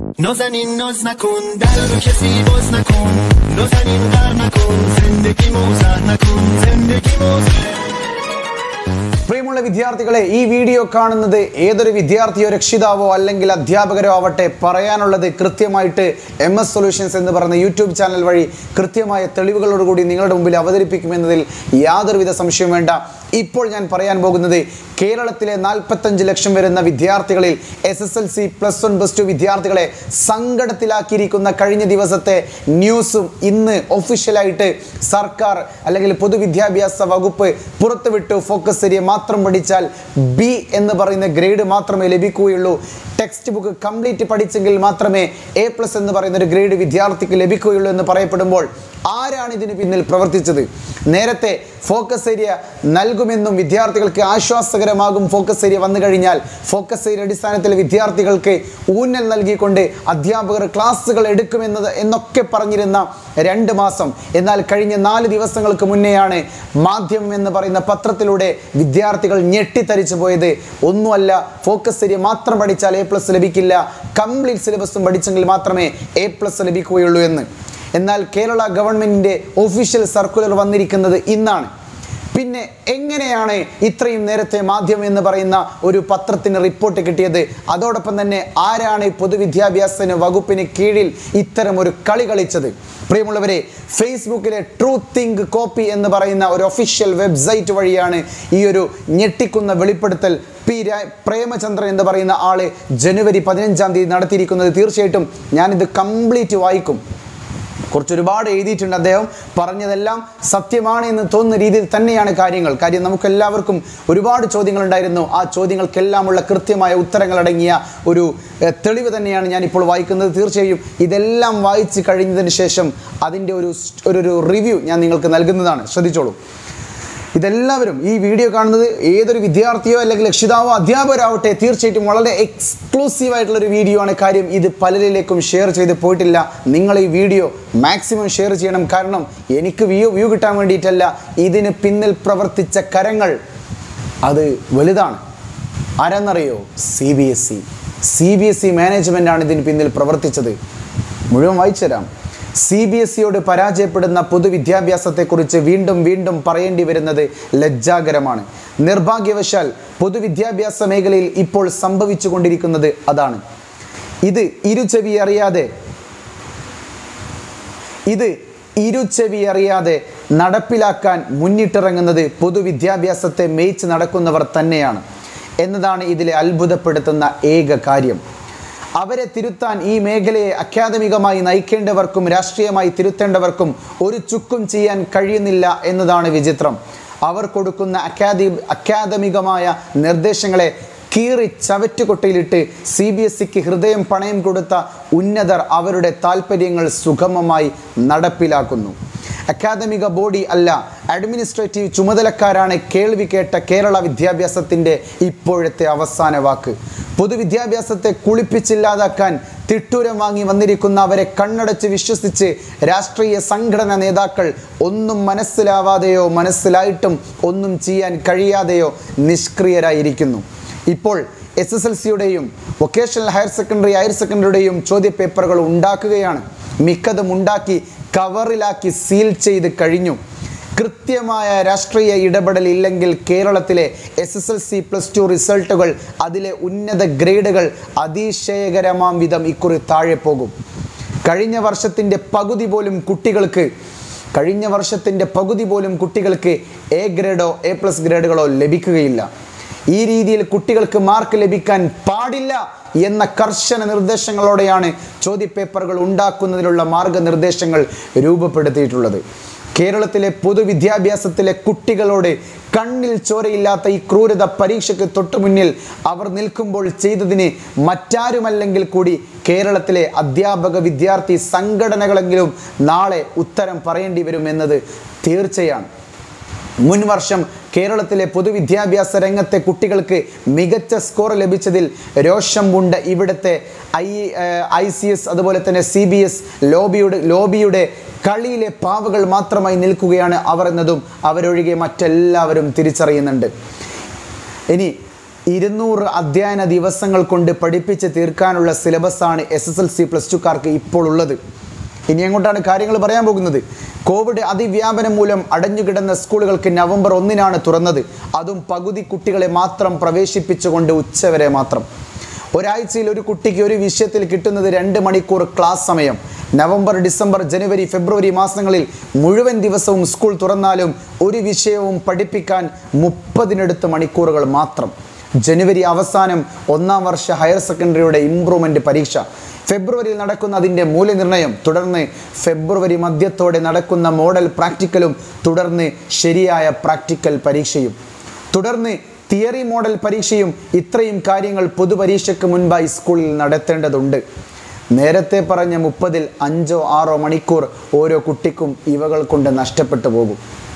نازنین ناز نکن در رو کسی باز نکن نازنین در نکن زندگی موزر نکن زندگی موزر പ്രിയമുള്ള വിദ്യാർത്ഥികളെ ഈ വീഡിയോ കാണുന്നത് ഏതൊരു വിദ്യാർത്ഥിയോ രക്ഷിതാവോ അല്ലെങ്കിൽ അധ്യാപകരോ ആവട്ടെ പറയാനുള്ളത് കൃത്യമായിട്ട് എം എസ് സൊല്യൂഷൻസ് എന്ന് പറയുന്ന യൂട്യൂബ് ചാനൽ വഴി കൃത്യമായ തെളിവുകളോടുകൂടി നിങ്ങളുടെ മുമ്പിൽ അവതരിപ്പിക്കുമെന്നതിൽ യാതൊരുവിധ സംശയവും വേണ്ട ഇപ്പോൾ ഞാൻ പറയാൻ പോകുന്നത് കേരളത്തിലെ നാൽപ്പത്തഞ്ച് ലക്ഷം വരുന്ന വിദ്യാർത്ഥികളിൽ S S L C plus one plus two വിദ്യാർത്ഥികളെ സങ്കടത്തിലാക്കിയിരിക്കുന്ന കഴിഞ്ഞ ദിവസത്തെ ന്യൂസും ഇന്ന് ഒഫീഷ്യലായിട്ട് സർക്കാർ അല്ലെങ്കിൽ പൊതുവിദ്യാഭ്യാസ വകുപ്പ് പുറത്തുവിട്ടു ഫോക്കസ് ഏരിയ മാത്രം പഠിച്ചാൽ ബി എന്ന് പറയുന്ന ഗ്രേഡ് മാത്രമേ ലഭിക്കുകയുള്ളൂ ടെക്സ്റ്റ് ബുക്ക് കംപ്ലീറ്റ് പഠിച്ചെങ്കിൽ മാത്രമേ എ പ്ലസ് എന്ന് പറയുന്ന ഒരു ഗ്രേഡ് വിദ്യാർത്ഥിക്ക് ലഭിക്കുകയുള്ളൂ എന്ന് പറയപ്പെടുമ്പോൾ ആരാണ് ഇതിന് പിന്നിൽ പ്രവർത്തിച്ചത് നേരത്തെ ഫോക്കസ് ഏരിയ നൽകുമെന്നും വിദ്യാർത്ഥികൾക്ക് ആശ്വാസകരമാകും ഫോക്കസ് ഏരിയ വന്നു കഴിഞ്ഞാൽ ഫോക്കസ് ഏരിയ അടിസ്ഥാനത്തിൽ വിദ്യാർത്ഥികൾക്ക് ഊന്നൽ നൽകിക്കൊണ്ട് അധ്യാപകർ ക്ലാസ്സുകൾ എടുക്കുമെന്നത് എന്നൊക്കെ പറഞ്ഞിരുന്ന രണ്ട് മാസം എന്നാൽ കഴിഞ്ഞ നാല് ദിവസങ്ങൾക്ക് മുന്നെയാണ് മാധ്യമം എന്ന് പറയുന്ന പത്രത്തിലൂടെ വിദ്യാർത്ഥികൾ ഞെട്ടിത്തരിച്ചു പോയത് ഒന്നുമല്ല ഫോക്കസ് ഏരിയ മാത്രം പഠിച്ചാൽ എ പ്ലസ് ലഭിക്കില്ല കംപ്ലീറ്റ് സിലബസും പഠിച്ചെങ്കിൽ മാത്രമേ എ പ്ലസ് ലഭിക്കുകയുള്ളൂ എന്ന് എന്നാൽ കേരള ഗവൺമെൻറ്റിൻ്റെ ഒഫീഷ്യൽ സർക്കുലർ വന്നിരിക്കുന്നത് ഇന്നാണ് പിന്നെ എങ്ങനെയാണ് ഇത്രയും നേരത്തെ മാധ്യമം എന്ന് പറയുന്ന ഒരു പത്രത്തിന് റിപ്പോർട്ട് കിട്ടിയത് അതോടൊപ്പം തന്നെ ആരാണ് ഈ പൊതുവിദ്യാഭ്യാസ വകുപ്പിന് കീഴിൽ ഇത്തരം ഒരു കളി കളിച്ചത് പ്രിയമുള്ളവരെ ഫേസ്ബുക്കിലെ ട്രൂ തിങ്ക് കോപ്പി എന്ന് പറയുന്ന ഒരു ഒഫീഷ്യൽ വെബ്സൈറ്റ് വഴിയാണ് ഈ ഒരു ഞെട്ടിക്കുന്ന വെളിപ്പെടുത്തൽ പി രാ പ്രേമചന്ദ്രൻ എന്ന് പറയുന്ന ആള് ജനുവരി പതിനഞ്ചാം തീയതി നടത്തിയിരിക്കുന്നത് തീർച്ചയായിട്ടും ഞാനിത് കംപ്ലീറ്റ് വായിക്കും കുറച്ച് ഒരുപാട് എഴുതിയിട്ടുണ്ട് അദ്ദേഹം പറഞ്ഞതെല്ലാം സത്യമാണ് എന്ന് തോന്നുന്ന രീതിയിൽ തന്നെയാണ് കാര്യങ്ങൾ കാര്യം നമുക്കെല്ലാവർക്കും ഒരുപാട് ചോദ്യങ്ങളുണ്ടായിരുന്നു ആ ചോദ്യങ്ങൾക്കെല്ലാമുള്ള കൃത്യമായ ഉത്തരങ്ങൾ അടങ്ങിയ ഒരു ഏഹ്, തെളിവ് തന്നെയാണ് ഞാനിപ്പോൾ വായിക്കുന്നത് തീർച്ചയായും ഇതെല്ലാം വായിച്ച് കഴിഞ്ഞതിന് ശേഷം അതിൻ്റെ ഒരു സ്റ്റ്- ഒരു ഒരു റിവ്യൂ ഞാൻ നിങ്ങൾക്ക് നൽകുന്നതാണ് ശ്രദ്ധിച്ചോളൂ ഇതെല്ലാവരും ഈ വീഡിയോ കാണുന്നത് ഏതൊരു വിദ്യാർത്ഥിയോ അല്ലെങ്കിൽ രക്ഷിതാവോ അധ്യാപകരാവട്ടെ തീർച്ചയായിട്ടും വളരെ എക്സ്ക്ലൂസീവ് ആയിട്ടുള്ള ഒരു വീഡിയോ ആണ് കാര്യം ഇത് പലരിലേക്കും ഷെയർ ചെയ്ത് പോയിട്ടില്ല നിങ്ങൾ ഈ വീഡിയോ മാക്സിമം ഷെയർ ചെയ്യണം കാരണം എനിക്ക് വ്യൂ വ്യൂ കിട്ടാൻ വേണ്ടിയിട്ടല്ല ഇതിന് പിന്നിൽ പ്രവർത്തിച്ച കരങ്ങൾ അത് വലുതാണ് ആരാന്നറിയോ C B S E C B S E മാനേജ്മെൻ്റാണ് ഇതിന് പിന്നിൽ പ്രവർത്തിച്ചത് മുഴുവൻ വായിച്ചു തരാം സി ബി എസ് ഇയോട് പരാജയപ്പെടുന്ന പൊതുവിദ്യാഭ്യാസത്തെക്കുറിച്ച് വീണ്ടും വീണ്ടും പറയേണ്ടി വരുന്നത് ലജ്ജാകരമാണ് നിർഭാഗ്യവശാൽ പൊതുവിദ്യാഭ്യാസ മേഖലയിൽ ഇപ്പോൾ സംഭവിച്ചു കൊണ്ടിരിക്കുന്നത് അതാണ് ഇത് ഇരുചെവി അറിയാതെ ഇത് ഇരുചെവി അറിയാതെ നടപ്പിലാക്കാൻ മുന്നിട്ടിറങ്ങുന്നത് പൊതുവിദ്യാഭ്യാസത്തെ മേയിച്ച് നടക്കുന്നവർ തന്നെയാണ് എന്നതാണ് ഇതിലെ അത്ഭുതപ്പെടുത്തുന്ന ഏക കാര്യം അവരെ തിരുത്താൻ ഈ മേഖലയെ അക്കാദമികമായി നയിക്കേണ്ടവർക്കും രാഷ്ട്രീയമായി തിരുത്തേണ്ടവർക്കും ഒരു ചുക്കും ചെയ്യാൻ കഴിയുന്നില്ല എന്നതാണ് വിചിത്രം അവർ കൊടുക്കുന്ന അക്കാദി അക്കാദമികമായ നിർദ്ദേശങ്ങളെ കീറി ചവറ്റുകൊട്ടയിലിട്ട് സി ബി എസ് സിക്ക് ഹൃദയം പണയം കൊടുത്ത ഉന്നതർ അവരുടെ താല്പര്യങ്ങൾ സുഗമമായി നടപ്പിലാക്കുന്നു അക്കാദമിക ബോഡി അല്ല അഡ്മിനിസ്ട്രേറ്റീവ് ചുമതലക്കാരാണ് കേൾവി കേട്ട കേരള വിദ്യാഭ്യാസത്തിൻ്റെ ഇപ്പോഴത്തെ അവസാന വാക്ക് പൊതുവിദ്യാഭ്യാസത്തെ കുളിപ്പിച്ചില്ലാതാക്കാൻ തിട്ടൂരം വാങ്ങി വന്നിരിക്കുന്ന അവരെ കണ്ണടച്ച് വിശ്വസിച്ച് രാഷ്ട്രീയ സംഘടന നേതാക്കൾ ഒന്നും മനസ്സിലാവാതെയോ മനസ്സിലായിട്ടും ഒന്നും ചെയ്യാൻ കഴിയാതെയോ നിഷ്ക്രിയരായിരിക്കുന്നു ഇപ്പോൾ എസ് എസ് എൽ സിയുടെയും വൊക്കേഷണൽ ഹയർ സെക്കൻഡറി ഹയർ സെക്കൻഡറിയുടെയും ചോദ്യപേപ്പറുകൾ ഉണ്ടാക്കുകയാണ് മിക്കതും ഉണ്ടാക്കി കവറിലാക്കി സീൽ ചെയ്ത് കഴിഞ്ഞു കൃത്യമായ രാഷ്ട്രീയ ഇടപെടൽ ഇല്ലെങ്കിൽ കേരളത്തിലെ S S L C plus two റിസൾട്ടുകൾ അതിലെ ഉന്നത ഗ്രേഡുകൾ അതിശയകരമാം വിധം ഇക്കുറി താഴെ പോകും കഴിഞ്ഞ വർഷത്തിൻ്റെ പകുതി പോലും കുട്ടികൾക്ക് കഴിഞ്ഞ വർഷത്തിൻ്റെ പകുതി പോലും കുട്ടികൾക്ക് എ ഗ്രേഡോ എ പ്ലസ് ഗ്രേഡുകളോ ലഭിക്കുകയില്ല ഈ രീതിയിൽ കുട്ടികൾക്ക് മാർക്ക് ലഭിക്കാൻ പാടില്ല എന്ന കർശന നിർദ്ദേശങ്ങളോടെയാണ് ചോദ്യപേപ്പറുകൾ ഉണ്ടാക്കുന്നതിനുള്ള മാർഗനിർദ്ദേശങ്ങൾ രൂപപ്പെടുത്തിയിട്ടുള്ളത് കേരളത്തിലെ പൊതുവിദ്യാഭ്യാസത്തിലെ കുട്ടികളോട് കണ്ണിൽ ചോരയില്ലാത്ത ഈ ക്രൂരത പരീക്ഷയ്ക്ക് തൊട്ടു മുന്നിൽ അവർ നിൽക്കുമ്പോൾ ചെയ്തതിന് മറ്റാരുമല്ലെങ്കിൽ കൂടി കേരളത്തിലെ അധ്യാപക വിദ്യാർത്ഥി സംഘടനകളെങ്കിലും നാളെ ഉത്തരം പറയേണ്ടി വരും എന്നത് തീർച്ചയാണ് മുൻ വർഷം കേരളത്തിലെ പൊതുവിദ്യാഭ്യാസ രംഗത്തെ കുട്ടികൾക്ക് മികച്ച സ്കോർ ലഭിച്ചതിൽ രോഷം ഉണ്ട് ഇവിടുത്തെ ഐ ഐ സി എസ് അതുപോലെ തന്നെ സി ബി എസ് ലോബിയുടെ ലോബിയുടെ കളിയിലെ പാവകൾ മാത്രമായി നിൽക്കുകയാണ് അവർ എന്നതും അവരൊഴികെ മറ്റെല്ലാവരും തിരിച്ചറിയുന്നുണ്ട് ഇനി ഇരുന്നൂറ് അധ്യയന ദിവസങ്ങൾ കൊണ്ട് പഠിപ്പിച്ച് തീർക്കാനുള്ള സിലബസാണ് S S L C plus ടുക്കാർക്ക് ഇപ്പോൾ ഉള്ളത് ഇനി എങ്ങോട്ടാണ് കാര്യങ്ങൾ പറയാൻ പോകുന്നത് കോവിഡ് അതിവ്യാപനം മൂലം അടഞ്ഞുകിടന്ന സ്കൂളുകൾക്ക് നവംബർ ഒന്നിനാണ് തുറന്നത് അതും പകുതി കുട്ടികളെ മാത്രം പ്രവേശിപ്പിച്ചുകൊണ്ട് ഉച്ചവരെ മാത്രം ഒരാഴ്ചയിൽ ഒരു കുട്ടിക്ക് ഒരു വിഷയത്തിൽ കിട്ടുന്നത് രണ്ട് മണിക്കൂർ ക്ലാസ് സമയം നവംബർ ഡിസംബർ ജനുവരി ഫെബ്രുവരി മാസങ്ങളിൽ മുഴുവൻ ദിവസവും സ്കൂൾ തുറന്നാലും ഒരു വിഷയവും പഠിപ്പിക്കാൻ മുപ്പതിനടുത്ത് മണിക്കൂറുകൾ മാത്രം ജനുവരി അവസാനം ഒന്നാം വർഷ ഹയർ സെക്കൻഡറിയുടെ ഇംപ്രൂവ്മെൻ്റ് പരീക്ഷ ഫെബ്രുവരിയിൽ നടക്കുന്ന അതിൻ്റെ മൂല്യനിർണ്ണയം തുടർന്ന് ഫെബ്രുവരി മധ്യത്തോടെ നടക്കുന്ന മോഡൽ പ്രാക്ടിക്കലും തുടർന്ന് ശരിയായ പ്രാക്ടിക്കൽ പരീക്ഷയും തുടർന്ന് തിയറി മോഡൽ പരീക്ഷയും ഇത്രയും കാര്യങ്ങൾ പൊതുപരീക്ഷയ്ക്ക് മുൻപായി സ്കൂളിൽ നടത്തേണ്ടതുണ്ട് നേരത്തെ പറഞ്ഞ മുപ്പതിൽ അഞ്ചോ ആറോ മണിക്കൂർ ഓരോ കുട്ടിക്കും ഇവകൾ കൊണ്ട് നഷ്ടപ്പെട്ടു പോകും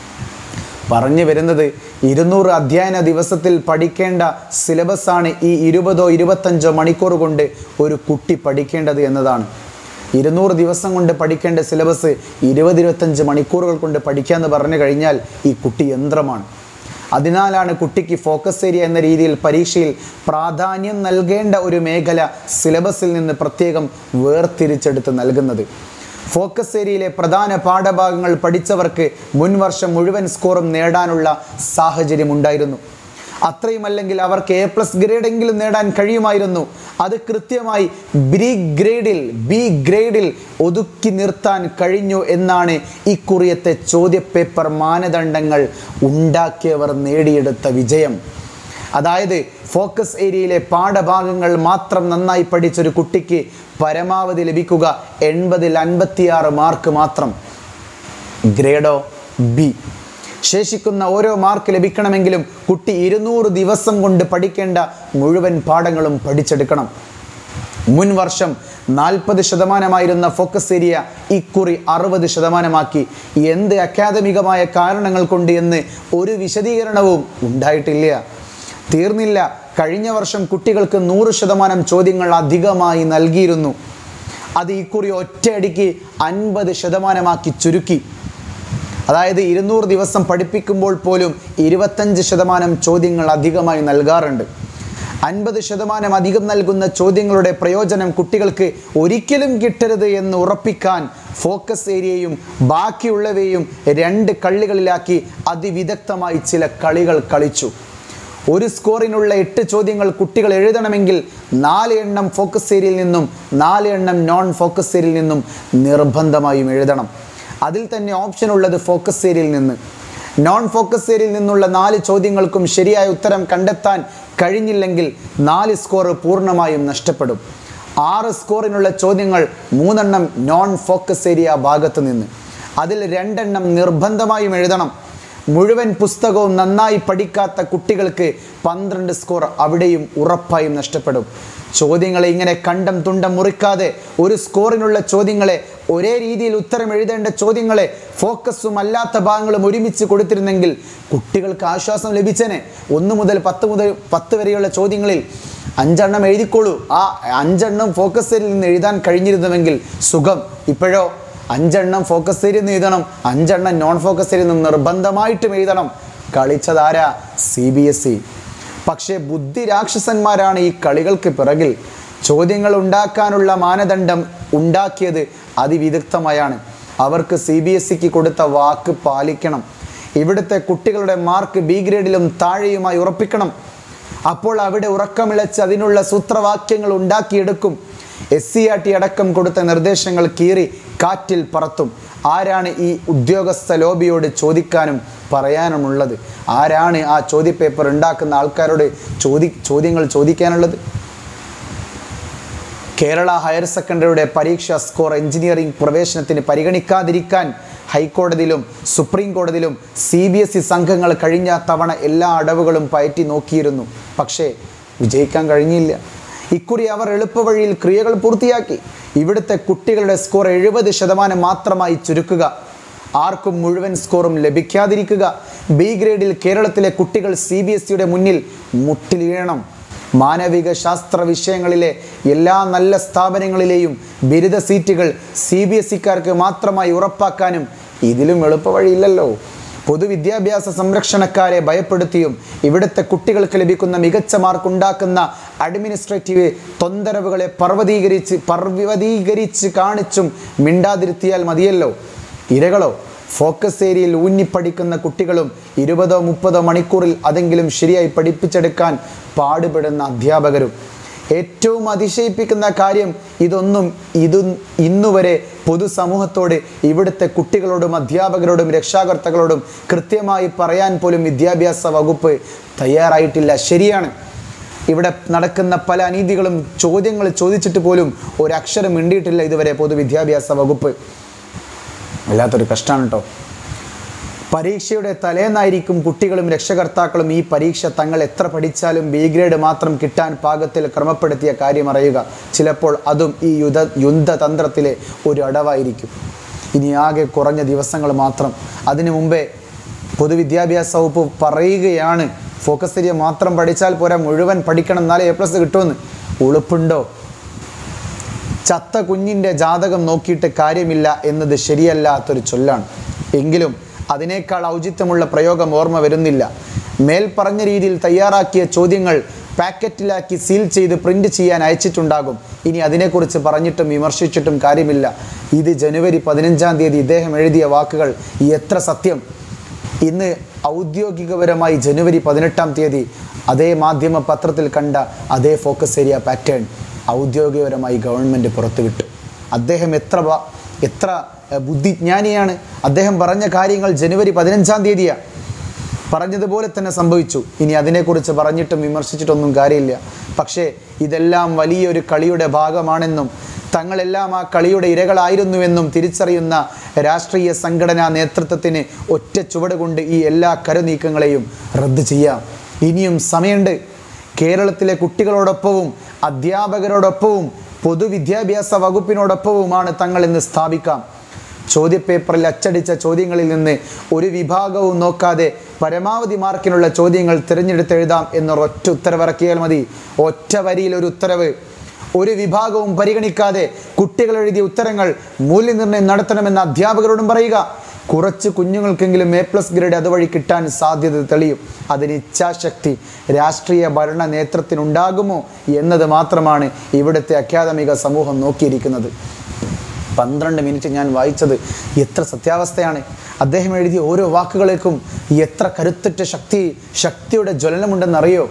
പറഞ്ഞു വരുന്നത് ഇരുന്നൂറ് അധ്യയന ദിവസത്തിൽ പഠിക്കേണ്ട സിലബസാണ് ഈ ഇരുപതോ ഇരുപത്തഞ്ചോ മണിക്കൂർ കൊണ്ട് ഒരു കുട്ടി പഠിക്കേണ്ടത് എന്നതാണ് ഇരുന്നൂറ് ദിവസം കൊണ്ട് പഠിക്കേണ്ട സിലബസ് ഇരുപത് ഇരുപത്തഞ്ച് മണിക്കൂറുകൾ കൊണ്ട് പഠിക്കാമെന്ന് പറഞ്ഞു കഴിഞ്ഞാൽ ഈ കുട്ടി യന്ത്രമാണ് അതിനാലാണ് കുട്ടിക്ക് ഫോക്കസ് ഏരിയ എന്ന രീതിയിൽ പരീക്ഷയിൽ പ്രാധാന്യം നൽകേണ്ട ഒരു മേഖല സിലബസിൽ നിന്ന് പ്രത്യേകം വേർതിരിച്ചെടുത്ത് നൽകുന്നത് ഫോക്കസ് ഏരിയയിലെ പ്രധാന പാഠഭാഗങ്ങൾ പഠിച്ചവർക്ക് മുൻവർഷം മുഴുവൻ സ്കോറും നേടാനുള്ള സാഹചര്യം ഉണ്ടായിരുന്നു അത്രയുമല്ലെങ്കിൽ അവർക്ക് എ പ്ലസ് ഗ്രേഡെങ്കിലും നേടാൻ കഴിയുമായിരുന്നു അത് കൃത്യമായി ബി ഗ്രേഡിൽ ബി ഗ്രേഡിൽ ഒതുക്കി നിർത്താൻ കഴിഞ്ഞു എന്നാണ് ഇക്കുറിയത്തെ ചോദ്യപേപ്പർ മാനദണ്ഡങ്ങൾ ഉണ്ടാക്കിയവർ നേടിയെടുത്ത വിജയം അതായത് ഫോക്കസ് ഏരിയയിലെ പാഠഭാഗങ്ങൾ മാത്രം നന്നായി പഠിച്ചൊരു കുട്ടിക്ക് പരമാവധി ലഭിക്കുക എൺപതിൽ അൻപത്തിയാറ് മാർക്ക് മാത്രം ഗ്രേഡോ ബി ശേഷിക്കുന്ന ഓരോ മാർക്ക് ലഭിക്കണമെങ്കിലും കുട്ടി ഇരുന്നൂറ് ദിവസം കൊണ്ട് പഠിക്കേണ്ട മുഴുവൻ പാഠങ്ങളും പഠിച്ചെടുക്കണം മുൻ വർഷം നാൽപ്പത് ശതമാനമായിരുന്ന ഫോക്കസ് ഏരിയ ഇക്കുറി അറുപത് ശതമാനമാക്കി എന്ത് അക്കാദമികമായ കാരണങ്ങൾ കൊണ്ട് എന്ന് ഒരു വിശദീകരണവും ഉണ്ടായിട്ടില്ല തീർന്നില്ല കഴിഞ്ഞ വർഷം കുട്ടികൾക്ക് നൂറ് ശതമാനം ചോദ്യങ്ങൾ അധികമായി നൽകിയിരുന്നു അത് ഇക്കുറി ഒറ്റയടിക്ക് അൻപത് ശതമാനമാക്കി ചുരുക്കി അതായത് ഇരുന്നൂറ് ദിവസം പഠിപ്പിക്കുമ്പോൾ പോലും ഇരുപത്തഞ്ച് ശതമാനം ചോദ്യങ്ങൾ അധികമായി നൽകാറുണ്ട് അൻപത് ശതമാനം അധികം നൽകുന്ന ചോദ്യങ്ങളുടെ പ്രയോജനം കുട്ടികൾക്ക് ഒരിക്കലും കിട്ടരുത് എന്ന് ഉറപ്പിക്കാൻ ഫോക്കസ് ഏരിയയും ബാക്കിയുള്ളവയും രണ്ട് കള്ളികളിലാക്കി അതിവിദഗ്ധമായി ചില കളികൾ കളിച്ചു ഒരു സ്കോറിനുള്ള എട്ട് ചോദ്യങ്ങൾ കുട്ടികൾ എഴുതണമെങ്കിൽ നാല് എണ്ണം ഫോക്കസ് ഏരിയയിൽ നിന്നും നാല് എണ്ണം നോൺ ഫോക്കസ് ഏരിയയിൽ നിന്നും നിർബന്ധമായും എഴുതണം അതിൽ തന്നെ ഓപ്ഷൻ ഉള്ളത് ഫോക്കസ് ഏരിയയിൽ നിന്ന് നോൺ ഫോക്കസ് ഏരിയയിൽ നിന്നുള്ള നാല് ചോദ്യങ്ങൾക്കും ശരിയായ ഉത്തരം കണ്ടെത്താൻ കഴിഞ്ഞില്ലെങ്കിൽ നാല് സ്കോർ പൂർണ്ണമായും നഷ്ടപ്പെടും ആറ് സ്കോറിനുള്ള ചോദ്യങ്ങൾ മൂന്നെണ്ണം നോൺ ഫോക്കസ് ഏരിയ ഭാഗത്ത് നിന്ന് അതിൽ രണ്ടെണ്ണം നിർബന്ധമായും എഴുതണം മുഴുവൻ പുസ്തകവും നന്നായി പഠിക്കാത്ത കുട്ടികൾക്ക് പന്ത്രണ്ട് സ്കോർ അവിടെയും ഉറപ്പായും നഷ്ടപ്പെടും ചോദ്യങ്ങളെ ഇങ്ങനെ കണ്ടം തുണ്ടം മുറിക്കാതെ ഒരു സ്കോറിനുള്ള ചോദ്യങ്ങളെ ഒരേ രീതിയിൽ ഉത്തരം എഴുതേണ്ട ചോദ്യങ്ങളെ ഫോക്കസും അല്ലാത്ത ഭാഗങ്ങളും ഒരുമിച്ച് കൊടുത്തിരുന്നെങ്കിൽ കുട്ടികൾക്ക് ആശ്വാസം ലഭിച്ചേനെ ഒന്ന് മുതൽ പത്ത് മുതൽ പത്ത് വരെയുള്ള ചോദ്യങ്ങളിൽ അഞ്ചെണ്ണം എഴുതിക്കോളൂ ആ അഞ്ചെണ്ണം ഫോക്കസ് ഏരിയയിൽ നിന്ന് എഴുതാൻ കഴിഞ്ഞിരുന്നുവെങ്കിൽ സുഖം ഇപ്പോഴോ അഞ്ചെണ്ണം ഫോക്കസ് ഏരിയയിൽ നിന്ന് എഴുതണം അഞ്ചെണ്ണം നോൺ ഫോക്കസ് ഏരിയയിൽ നിന്ന് നിർബന്ധമായിട്ടും എഴുതണം കളിച്ചതാരാ സി ബി എസ് ഇ പക്ഷേ ബുദ്ധി രാക്ഷസന്മാരാണ് ഈ കളികൾക്ക് പിറകിൽ ചോദ്യങ്ങൾ ഉണ്ടാക്കാനുള്ള മാനദണ്ഡം ഉണ്ടാക്കിയത് അതിവിദഗ്ധമായാണ് അവർക്ക് സി ബി എസ് സിക്ക് കൊടുത്ത വാക്ക് പാലിക്കണം ഇവിടുത്തെ കുട്ടികളുടെ മാർക്ക് ബി ഗ്രേഡിലും താഴെയുമായി ഉറപ്പിക്കണം അപ്പോൾ അവിടെ ഉറക്കമിളച്ച് അതിനുള്ള സൂത്രവാക്യങ്ങൾ ഉണ്ടാക്കിയെടുക്കും എസ് സി ആർ ടി അടക്കം കൊടുത്ത നിർദ്ദേശങ്ങൾ കീറി കാറ്റിൽ പറത്തും ആരാണ് ഈ ഉദ്യോഗസ്ഥ ലോബിയോട് ചോദിക്കാനും പറയാനുമുള്ളത് ആരാണ് ആ ചോദ്യപേപ്പർ ഉണ്ടാക്കുന്ന ആൾക്കാരോട് ചോദി ചോദ്യങ്ങൾ ചോദിക്കാനുള്ളത് കേരള ഹയർ സെക്കൻഡറിയുടെ പരീക്ഷാ സ്കോർ എഞ്ചിനീയറിംഗ് പ്രവേശനത്തിന് പരിഗണിക്കാതിരിക്കാൻ ഹൈക്കോടതിയിലും സുപ്രീം കോടതിയിലും സി ബി എസ് ഇ സംഘങ്ങൾ കഴിഞ്ഞ തവണ എല്ലാ അടവുകളും പയറ്റി നോക്കിയിരുന്നു പക്ഷേ വിജയിക്കാൻ കഴിഞ്ഞില്ല ഇക്കുറി അവർ എളുപ്പവഴിയിൽ ക്രിയകൾ പൂർത്തിയാക്കി ഇവിടുത്തെ കുട്ടികളുടെ സ്കോർ എഴുപത് ശതമാനം മാത്രമായി ചുരുക്കുക ആർക്കും മുഴുവൻ സ്കോറും ലഭിക്കാതിരിക്കുക ബി ഗ്രേഡിൽ കേരളത്തിലെ കുട്ടികൾ സി ബി എസ് സിയുടെ മുന്നിൽ മുട്ടിലീഴണം മാനവിക ശാസ്ത്ര വിഷയങ്ങളിലെ എല്ലാ നല്ല സ്ഥാപനങ്ങളിലെയും ബിരുദ സീറ്റുകൾ സി ബി എസ് ഇക്കാർക്ക് മാത്രമായി ഉറപ്പാക്കാനും ഇതിലും എളുപ്പവഴിയില്ലല്ലോ പൊതുവിദ്യാഭ്യാസ സംരക്ഷണക്കാരെ ഭയപ്പെടുത്തിയും ഇവിടുത്തെ കുട്ടികൾക്ക് ലഭിക്കുന്ന മികച്ച മാർക്ക് ഉണ്ടാക്കുന്ന അഡ്മിനിസ്ട്രേറ്റീവ് തൊന്തരവുകളെ പർവ്വതീകരിച്ച് പർവ്വതീകരിച്ച് കാണിച്ചും മിണ്ടാതിരുത്തിയാൽ മതിയല്ലോ ഇരകളോ ഫോക്കസ് ഏരിയയിൽ ഊന്നിപ്പടിക്കുന്ന കുട്ടികളും ഇരുപതോ മുപ്പതോ മണിക്കൂറിൽ അതെങ്കിലും ശരിയായി പഠിപ്പിച്ചെടുക്കാൻ പാടുപെടുന്ന അധ്യാപകരും ഏറ്റവും അതിശയിപ്പിക്കുന്ന കാര്യം ഇതൊന്നും ഇത് ഇന്നുവരെ പൊതുസമൂഹത്തോട് ഇവിടുത്തെ കുട്ടികളോടും അധ്യാപകരോടും രക്ഷാകർത്താക്കളോടും കൃത്യമായി പറയാൻ പോലും വിദ്യാഭ്യാസ വകുപ്പ് തയ്യാറായിട്ടില്ല ശരിയാണ് ഇവിടെ നടക്കുന്ന പല അനീതികളും ചോദ്യങ്ങൾ ചോദിച്ചിട്ട് പോലും ഒരക്ഷരം മിണ്ടിയിട്ടില്ല ഇതുവരെ പൊതുവിദ്യാഭ്യാസ വകുപ്പ് വല്ലാത്തൊരു കഷ്ടമാണ് കേട്ടോ പരീക്ഷയുടെ തലേന്നായിരിക്കും കുട്ടികളും രക്ഷകർത്താക്കളും ഈ പരീക്ഷ തങ്ങൾ എത്ര പഠിച്ചാലും ബി ഗ്രേഡ് മാത്രം കിട്ടാൻ പാകത്തിൽ ക്രമപ്പെടുത്തിയ കാര്യം അറിയുക ചിലപ്പോൾ അതും ഈ യുദ്ധ യുദ്ധതന്ത്രത്തിലെ ഒരു അടവായിരിക്കും ഇനി ആകെ കുറഞ്ഞ ദിവസങ്ങൾ മാത്രം അതിനു മുമ്പേ പൊതുവിദ്യാഭ്യാസ വകുപ്പ് പറയുകയാണ് ഫോക്കസ് ഏരിയ മാത്രം പഠിച്ചാൽ പോരാ മുഴുവൻ പഠിക്കണം എന്നാലേ എ പ്ലസ് കിട്ടുമെന്ന് ഉളുപ്പുണ്ടോ ചത്ത കുഞ്ഞിൻ്റെ ജാതകം നോക്കിയിട്ട് കാര്യമില്ല എന്നത് ശരിയല്ലാത്തൊരു ചൊല്ലാണ് എങ്കിലും അതിനേക്കാൾ ഔചിത്യമുള്ള പ്രയോഗം ഓർമ്മ വരുന്നില്ല മേൽ പറഞ്ഞ രീതിയിൽ തയ്യാറാക്കിയ ചോദ്യങ്ങൾ പാക്കറ്റിലാക്കി സീൽ ചെയ്ത് പ്രിന്റ് ചെയ്യാൻ അയച്ചിട്ടുണ്ടാകും ഇനി അതിനെക്കുറിച്ച് പറഞ്ഞിട്ടും വിമർശിച്ചിട്ടും കാര്യമില്ല ഇത് ജനുവരി പതിനഞ്ചാം തീയതി ഇദ്ദേഹം എഴുതിയ വാക്കുകൾ എത്ര സത്യം ഇന്ന് ഔദ്യോഗികപരമായി ജനുവരി പതിനെട്ടാം തീയതി അതേ മാധ്യമ പത്രത്തിൽ കണ്ട അതേ ഫോക്കസ് ഏരിയ പാറ്റേൺ ഔദ്യോഗികപരമായി ഗവൺമെൻറ് പുറത്തുവിട്ടു അദ്ദേഹം എത്ര വ- എത്ര എഹ്, ബുദ്ധിജ്ഞാനിയാണ് അദ്ദേഹം പറഞ്ഞ കാര്യങ്ങൾ ജനുവരി പതിനഞ്ചാം തീയതിയാണ് പറഞ്ഞതുപോലെ തന്നെ സംഭവിച്ചു ഇനി അതിനെക്കുറിച്ച് പറഞ്ഞിട്ടും വിമർശിച്ചിട്ടൊന്നും കാര്യമില്ല പക്ഷേ ഇതെല്ലാം വലിയൊരു കളിയുടെ ഭാഗമാണെന്നും തങ്ങളെല്ലാം ആ കളിയുടെ ഇരകളായിരുന്നുവെന്നും തിരിച്ചറിയുന്ന രാഷ്ട്രീയ സംഘടനാ നേതൃത്വത്തിന് ഒറ്റ ചുവട് കൊണ്ട് ഈ എല്ലാ കരുനീക്കങ്ങളെയും റദ്ദ് ചെയ്യാം ഇനിയും സമയമുണ്ട് കേരളത്തിലെ കുട്ടികളോടൊപ്പവും അധ്യാപകരോടൊപ്പവും പൊതുവിദ്യാഭ്യാസ വകുപ്പിനോടൊപ്പവുമാണ് തങ്ങൾ എന്ന് സ്ഥാപിക്കാം ചോദ്യപേപ്പറിൽ അച്ചടിച്ച ചോദ്യങ്ങളിൽ നിന്ന് ഒരു വിഭാഗവും നോക്കാതെ പരമാവധി മാർക്കിനുള്ള ചോദ്യങ്ങൾ തിരഞ്ഞെടുത്തെഴുതാം എന്നൊരൊറ്റ ഉത്തരവിറക്കിയാൽ മതി ഒറ്റ വരിയിൽ ഒരു ഉത്തരവ് ഒരു വിഭാഗവും പരിഗണിക്കാതെ കുട്ടികൾ എഴുതിയ ഉത്തരങ്ങൾ മൂല്യനിർണ്ണയം നടത്തണമെന്ന് അധ്യാപകരോടും പറയുക കുറച്ച് കുഞ്ഞുങ്ങൾക്കെങ്കിലും എ പ്ലസ് ഗ്രേഡ് അതുവഴി കിട്ടാൻ സാധ്യത തെളിയും അതിന് ഇച്ഛാശക്തി രാഷ്ട്രീയ ഭരണ നേതൃത്വത്തിനുണ്ടാകുമോ എന്നത് മാത്രമാണ് ഇവിടുത്തെ അക്കാദമിക സമൂഹം നോക്കിയിരിക്കുന്നത് പന്ത്രണ്ട് മിനിറ്റ് ഞാൻ വായിച്ചത് എത്ര സത്യാവസ്ഥയാണ് അദ്ദേഹം എഴുതിയ ഓരോ വാക്കുകളേക്കും എത്ര കരുത്തുറ്റ ശക്തി ശക്തിയുടെ ജ്വലനമുണ്ടെന്നറിയോ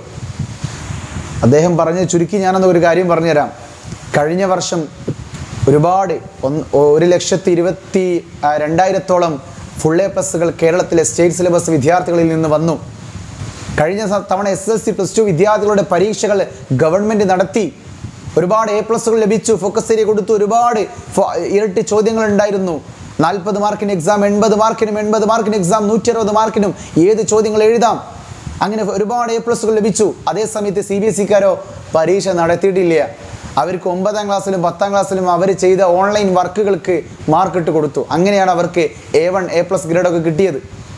അദ്ദേഹം പറഞ്ഞ് ചുരുക്കി ഞാനൊന്ന് ഒരു കാര്യം പറഞ്ഞുതരാം കഴിഞ്ഞ വർഷം ഒരുപാട് ഒന്ന് ഒരു ലക്ഷത്തി ഇരുപത്തി ആ, രണ്ടായിരത്തോളം ഫുൾ എ പ്ലസുകൾ കേരളത്തിലെ സ്റ്റേറ്റ് സിലബസ് വിദ്യാർത്ഥികളിൽ നിന്ന് വന്നു കഴിഞ്ഞ സ- തവണ S S C plus two വിദ്യാർത്ഥികളുടെ പരീക്ഷകൾ ഗവൺമെൻറ് നടത്തി ഒരുപാട് എ പ്ലസുകൾ ലഭിച്ചു ഫോക്കസ് ഏരിയ കൊടുത്തു ഒരുപാട് ഫോ- ഇരട്ടി ചോദ്യങ്ങൾ ഉണ്ടായിരുന്നു നാൽപ്പത് മാർക്കിന് എക്സാം എൺപത് മാർക്കിനും എൺപത് മാർക്കിന് എക്സാം നൂറ്റി അറുപത് മാർക്കിനും ഏത് ചോദ്യങ്ങൾ എഴുതാം അങ്ങനെ ഒരുപാട് എ പ്ലസുകൾ ലഭിച്ചു അതേസമയത്ത് സി ബി എസ് സിക്കാരോ പരീക്ഷ നടത്തിയിട്ടില്ല അവർക്ക് ഒമ്പതാം ക്ലാസ്സിലും പത്താം ക്ലാസ്സിലും അവർ ചെയ്ത ഓൺലൈൻ വർക്കുകൾക്ക് മാർക്ക് ഇട്ട് കൊടുത്തു അങ്ങനെയാണ് അവർക്ക് എ വൺ എ പ്ലസ് ഗ്രേഡൊക്കെ കിട്ടിയത്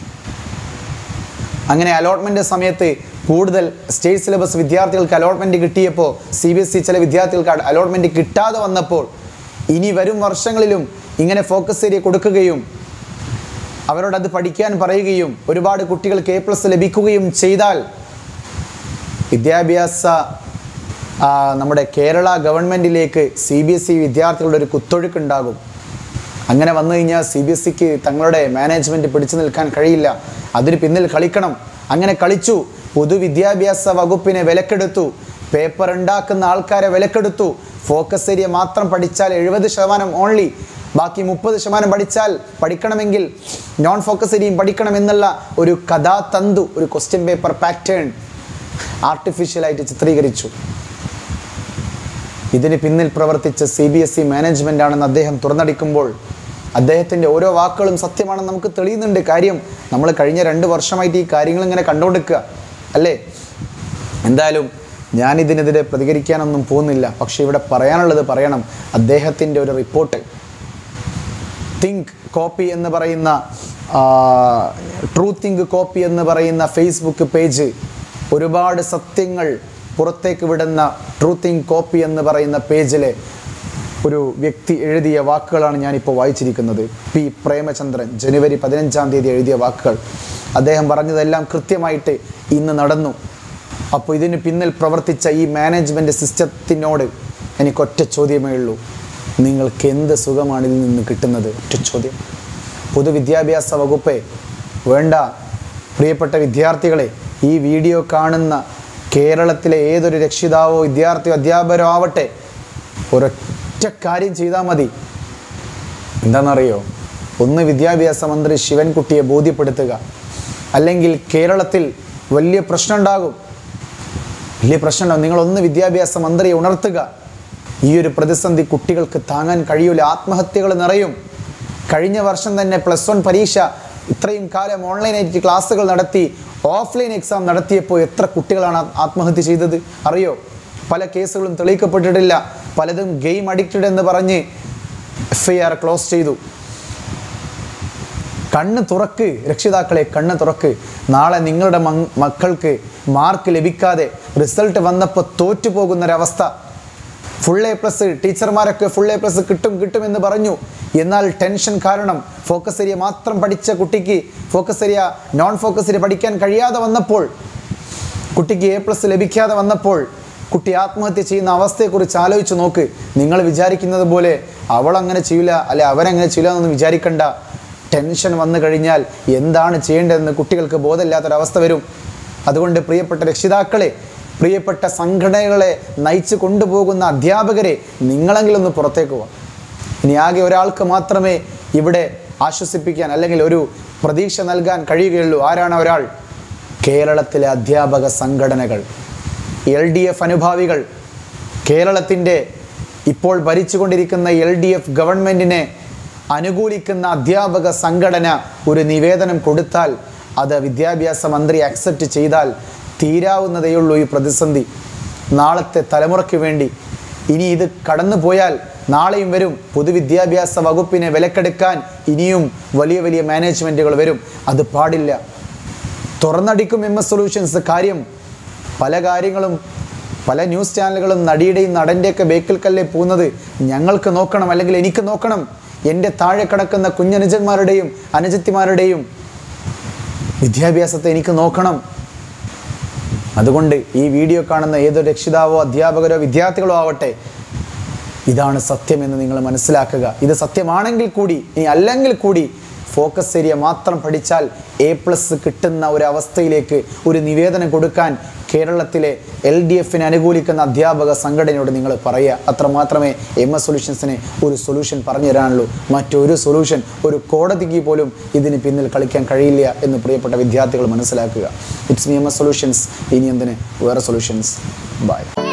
അങ്ങനെ അലോട്ട്മെൻ്റ് സമയത്ത് കൂടുതൽ സ്റ്റേറ്റ് സിലബസ് വിദ്യാർത്ഥികൾക്ക് അലോട്ട്മെൻറ്റ് കിട്ടിയപ്പോൾ സി ബി എസ് ഇ ചില വിദ്യാർത്ഥികൾക്ക് അലോട്ട്മെൻറ്റ് കിട്ടാതെ വന്നപ്പോൾ ഇനി വരും വർഷങ്ങളിലും ഇങ്ങനെ ഫോക്കസ് ഏരിയ കൊടുക്കുകയും അവരോട് അത് പഠിക്കാൻ പറയുകയും ഒരുപാട് കുട്ടികൾക്ക് എ പ്ലസ് ലഭിക്കുകയും ചെയ്താൽ വിദ്യാഭ്യാസ ആ, നമ്മുടെ കേരള ഗവൺമെൻറ്റിലേക്ക് സി ബി എസ് ഇ വിദ്യാർത്ഥികളുടെ ഒരു കുത്തൊഴുക്കുണ്ടാകും അങ്ങനെ വന്നു കഴിഞ്ഞാൽ സി ബി എസ് സിക്ക് തങ്ങളുടെ മാനേജ്മെൻറ്റ് പിടിച്ചു നിൽക്കാൻ കഴിയില്ല അതിന് പിന്നിൽ കളിക്കണം അങ്ങനെ കളിച്ചു പൊതുവിദ്യാഭ്യാസ വകുപ്പിനെ വിലക്കെടുത്തു പേപ്പർ ഉണ്ടാക്കുന്ന ആൾക്കാരെ വിലക്കെടുത്തു ഫോക്കസ് ഏരിയ മാത്രം പഠിച്ചാൽ എഴുപത് ശതമാനം ഓൺലി ബാക്കി മുപ്പത് ശതമാനം പഠിച്ചാൽ പഠിക്കണമെങ്കിൽ നോൺ ഫോക്കസ് ഏരിയയും പഠിക്കണം എന്നുള്ള ഒരു കഥാതന്തു ഒരു ക്വസ്റ്റ്യൻ പേപ്പർ പാറ്റേൺ ആർട്ടിഫിഷ്യലായിട്ട് ചിത്രീകരിച്ചു ഇതിന് പിന്നിൽ പ്രവർത്തിച്ച C B S E management ആണെന്ന് അദ്ദേഹം തുറന്നടിക്കുമ്പോൾ അദ്ദേഹത്തിൻ്റെ ഓരോ വാക്കുകളും സത്യമാണെന്ന് നമുക്ക് തെളിയുന്നുണ്ട് കാര്യം നമ്മൾ കഴിഞ്ഞ രണ്ട് വർഷമായിട്ട് ഈ കാര്യങ്ങൾ ഇങ്ങനെ കണ്ടുകൊടുക്കുക അല്ലേ എന്തായാലും ഞാനിതിനെതിരെ പ്രതികരിക്കാനൊന്നും പോകുന്നില്ല പക്ഷേ ഇവിടെ പറയാനുള്ളത് പറയണം അദ്ദേഹത്തിൻ്റെ ഒരു റിപ്പോർട്ട് തിങ്ക് കോപ്പി എന്ന് പറയുന്ന ട്രൂ തിങ്ക് കോപ്പി എന്ന് പറയുന്ന ഫേസ്ബുക്ക് പേജ് ഒരുപാട് സത്യങ്ങൾ പുറത്തേക്ക് വിടുന്ന ട്രൂ തിങ്ക് കോപ്പി എന്ന് പറയുന്ന പേജിലെ ഒരു വ്യക്തി എഴുതിയ വാക്കുകളാണ് ഞാനിപ്പോൾ വായിച്ചിരിക്കുന്നത് പി പ്രേമചന്ദ്രൻ ജനുവരി പതിനഞ്ചാം തീയതി എഴുതിയ വാക്കുകൾ അദ്ദേഹം പറഞ്ഞതെല്ലാം കൃത്യമായിട്ട് ഇന്ന് നടന്നു അപ്പോൾ ഇതിന് പിന്നിൽ പ്രവർത്തിച്ച ഈ മാനേജ്മെൻറ്റ് സിസ്റ്റത്തിനോട് എനിക്കൊറ്റ ചോദ്യമേ ഉള്ളൂ നിങ്ങൾക്ക് എന്ത് സുഖമാണ് ഇതിൽ നിന്ന് കിട്ടുന്നത് ഒറ്റ ചോദ്യം പൊതുവിദ്യാഭ്യാസ വകുപ്പേ വേണ്ട പ്രിയപ്പെട്ട വിദ്യാർത്ഥികളെ ഈ വീഡിയോ കാണുന്ന കേരളത്തിലെ ഏതൊരു രക്ഷിതാവോ വിദ്യാർത്ഥിയോ അധ്യാപകരോ ആവട്ടെ ഒരൊറ്റ കാര്യം ചെയ്താൽ മതി എന്താണെന്നറിയോ ഒന്ന് വിദ്യാഭ്യാസ മന്ത്രി ശിവൻകുട്ടിയെ ബോധ്യപ്പെടുത്തുക അല്ലെങ്കിൽ കേരളത്തിൽ വലിയ പ്രശ്നം ഉണ്ടാകും വലിയ പ്രശ്നമുണ്ടാകും നിങ്ങളൊന്ന് വിദ്യാഭ്യാസ മന്ത്രിയെ ഉണർത്തുക ഈ ഒരു പ്രതിസന്ധി കുട്ടികൾക്ക് താങ്ങാൻ കഴിയൂല ആത്മഹത്യകൾ നിറയും കഴിഞ്ഞ വർഷം തന്നെ പ്ലസ് വൺ പരീക്ഷ ഇത്രയും കാലം ഓൺലൈനായിട്ട് ക്ലാസ്സുകൾ നടത്തി ഓഫ്ലൈൻ എക്സാം നടത്തിയപ്പോൾ എത്ര കുട്ടികളാണ് ആ- ആത്മഹത്യ ചെയ്തത് അറിയോ പല കേസുകളും തെളിയിക്കപ്പെട്ടിട്ടില്ല പലതും ഗെയിം അഡിക്റ്റഡ് എന്ന് പറഞ്ഞ് എഫ് ഐ ആർ ക്ലോസ് ചെയ്തു കണ്ണ് തുറക്ക് രക്ഷിതാക്കളെ കണ്ണ് തുറക്ക് നാളെ നിങ്ങളുടെ മങ്- മക്കൾക്ക് മാർക്ക് ലഭിക്കാതെ റിസൾട്ട് വന്നപ്പോൾ തോറ്റു പോകുന്നൊരവസ്ഥ ഫുൾ എ പ്ലസ് ടീച്ചർമാരൊക്കെ ഫുൾ എ പ്ലസ് കിട്ടും കിട്ടുമെന്ന് പറഞ്ഞു എന്നാൽ ടെൻഷൻ കാരണം ഫോക്കസ് ഏരിയ മാത്രം പഠിച്ച കുട്ടിക്ക് focus area non focus area പഠിക്കാൻ കഴിയാതെ വന്നപ്പോൾ കുട്ടിക്ക് എ പ്ലസ് ലഭിക്കാതെ വന്നപ്പോൾ കുട്ടി ആത്മഹത്യ ചെയ്യുന്ന അവസ്ഥയെക്കുറിച്ച് ആലോചിച്ച് നോക്ക് നിങ്ങൾ വിചാരിക്കുന്നത് പോലെ അവൾ അങ്ങനെ ചെയ്യില്ല അല്ലെ അവരങ്ങനെ ചെയ്യില്ല എന്നൊന്നും വിചാരിക്കണ്ട ടെൻഷൻ വന്നു കഴിഞ്ഞാൽ എന്താണ് ചെയ്യേണ്ടതെന്ന് കുട്ടികൾക്ക് ബോധമില്ലാത്തൊരവസ്ഥ വരും അതുകൊണ്ട് പ്രിയപ്പെട്ട രക്ഷിതാക്കളെ പ്രിയപ്പെട്ട സംഘടനകളെ നയിച്ചു കൊണ്ടുപോകുന്ന അധ്യാപകരെ നിങ്ങളെങ്കിലും ഒന്ന് പുറത്തേക്ക് പോവാം ഇനി ആകെ ഒരാൾക്ക് മാത്രമേ ഇവിടെ ആശ്വസിപ്പിക്കാൻ അല്ലെങ്കിൽ ഒരു പ്രതീക്ഷ നൽകാൻ കഴിയുകയുള്ളൂ ആരാണ് ഒരാൾ കേരളത്തിലെ അധ്യാപക സംഘടനകൾ എൽ ഡി എഫ് അനുഭാവികൾ കേരളത്തിൻ്റെ ഇപ്പോൾ ഭരിച്ചുകൊണ്ടിരിക്കുന്ന എൽ ഡി എഫ് ഗവൺമെൻറ്റിനെ അനുകൂലിക്കുന്ന അധ്യാപക സംഘടന ഒരു നിവേദനം കൊടുത്താൽ അത് വിദ്യാഭ്യാസ മന്ത്രി അക്സെപ്റ്റ് ചെയ്താൽ തീരാവുന്നതേയുള്ളൂ ഈ പ്രതിസന്ധി നാളത്തെ തലമുറയ്ക്ക് വേണ്ടി ഇനി ഇത് കടന്നു പോയാൽ നാളെയും വരും പൊതുവിദ്യാഭ്യാസ വകുപ്പിനെ വിലക്കെടുക്കാൻ ഇനിയും വലിയ വലിയ മാനേജ്മെൻറ്റുകൾ വരും അത് പാടില്ല തുറന്നടിക്കും എം എസ് സൊല്യൂഷൻസ് കാര്യം പല കാര്യങ്ങളും പല ന്യൂസ് ചാനലുകളും നടിയുടെയും നടൻ്റെയൊക്കെ ബേക്കിൽ കല്ലേ പോകുന്നത് ഞങ്ങൾക്ക് നോക്കണം അല്ലെങ്കിൽ എനിക്ക് നോക്കണം എൻ്റെ താഴെ കിടക്കുന്ന കുഞ്ഞനുജന്മാരുടെയും അനുജത്തിമാരുടെയും വിദ്യാഭ്യാസത്തെ എനിക്ക് നോക്കണം അതുകൊണ്ട് ഈ വീഡിയോ കാണുന്ന ഏതൊരു രക്ഷിതാവോ അധ്യാപകരോ വിദ്യാർത്ഥികളോ ആവട്ടെ ഇതാണ് സത്യമെന്ന് നിങ്ങൾ മനസ്സിലാക്കുക ഇത് സത്യമാണെങ്കിൽ കൂടി ഇനി അല്ലെങ്കിൽ കൂടി ഫോക്കസ് ഏരിയ മാത്രം പഠിച്ചാൽ എ പ്ലസ് കിട്ടുന്ന ഒരു അവസ്ഥയിലേക്ക് ഒരു നിവേദനം കൊടുക്കാൻ കേരളത്തിലെ എൽ ഡി എഫിനെ അനുകൂലിക്കുന്ന അധ്യാപക സംഘടനയോട് നിങ്ങൾ പറയുക അത്ര മാത്രമേ എം എസ് സൊല്യൂഷൻസിന് ഒരു സൊല്യൂഷൻ പറഞ്ഞു തരാനുള്ളൂ മറ്റൊരു സൊല്യൂഷൻ ഒരു കോടതിക്ക് പോലും ഇതിന് പിന്നിൽ കളിക്കാൻ കഴിയില്ല എന്ന് പ്രിയപ്പെട്ട വിദ്യാർത്ഥികൾ മനസ്സിലാക്കുക it's me M S solutions ഇനി എന്തിന് വേറെ സൊല്യൂഷൻസ് ബൈ